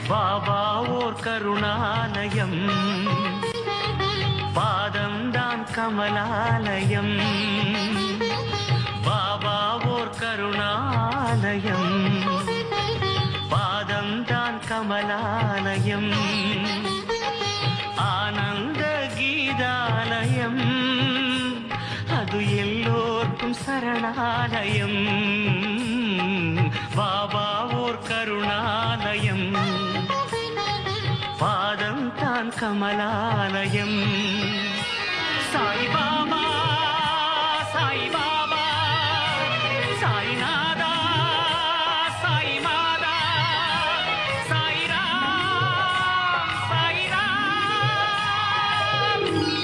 பாபா ஓர் கருணாலயம் பாதம்தான் கமலாலயம் பாபா ஓர் கருணாலயம் பாதம்தான் கமலாலயம் ஆனந்த கீதாலயம் அது எல்லோர்க்கும் சரணாலயம் பாபா ஓர் கருணாலயம் பாதம் தான் கமலாலயம் சாய்பாபா சாய்பாபா சாய்நாதா சாய்மாதா சாய்ராம் சாய்ராம்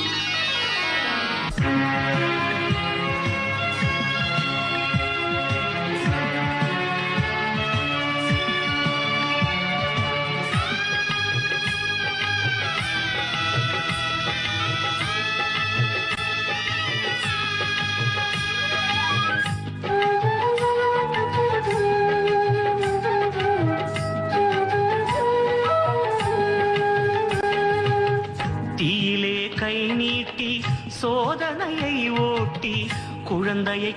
தீயிலே கை நீட்டி சோதனையை ஓட்டி குழந்தையை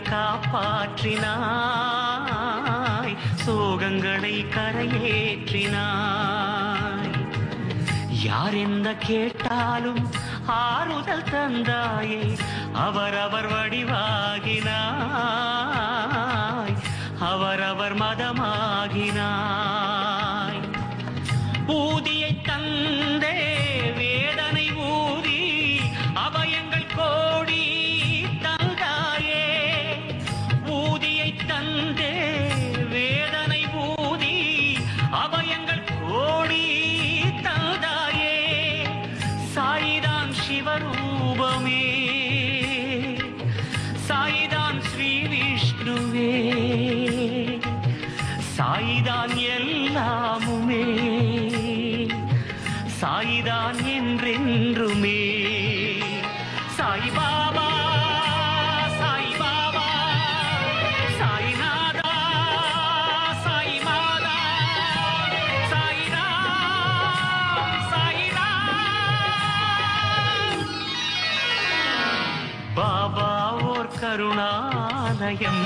காப்பாற்றினாய் சோகங்களை கரையேற்றினாய் யார் என்ன கேட்டாலும் ஆறுதல் தந்தாயே அவரவர் வடிவாகினாய் அவரவர் மதமாகினாய் ஊதியை தந்தே வேதனை ஊதி அபயங்கள் கோடி தந்தாயே ஊதியை தந்தே வேதனை ஊதி அபயங்கள் கோடி தந்தாயே சாயிதான் சிவரூபமே சாயிதான் ஸ்ரீ விஷ்ணுவே சாயிதான் எல்லாமுமே சாயிதான் என்றென்றுமே சாய்பாபா சாய்பாபா சாய்நாதா சாய்மாதா சாய்ராம் சாய்ராம் பாபா ஓர் கருணாலயம்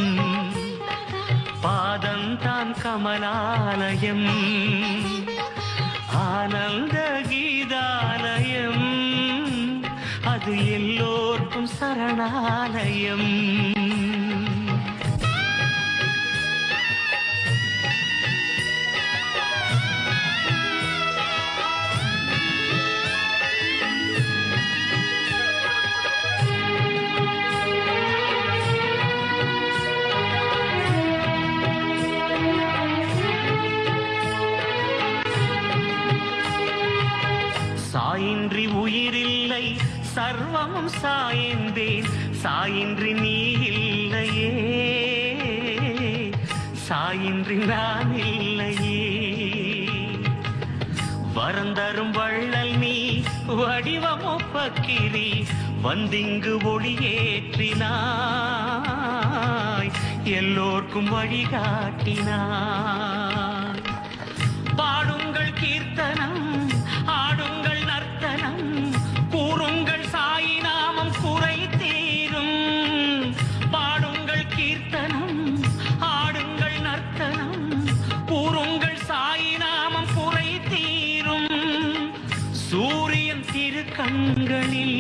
பாதம்தான் கமலாலயம் ஆனந்த கீதாலயம் அது எல்லோர்க்கும் சரணாலயம் சாயின்றி உயிரில்லை சர்வமும் சாய்ந்தேன் சாயின்றி நீ இல்லையே சாயின்றி நான் இல்லையே வரந்தரும் வள்ளல் நீ வடிவமோ பக்கிரி வந்திங்கு ஒளியேற்றினாய் எல்லோர்க்கும் வழிகாட்டினாய் பாடுங்கள் கீர்த்தனம் ஆடுங்கள் நர்த்தனம் கூறுங்கள் சாயி நாமம் குறை தீரும் பாடுங்கள் கீர்த்தனம் ஆடுங்கள் நர்த்தனம் கூறுங்கள் சாயி நாமம் குறை தீரும் சூரியன் திரு கண்களில்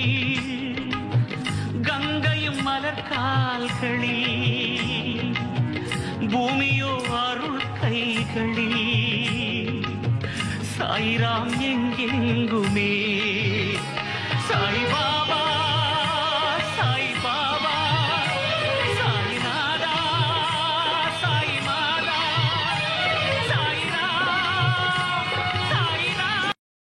கங்கையும் மலர் கால்களில் பூமியோ அருள் கைகளில் சாய்ராம் எங்கெங்குமே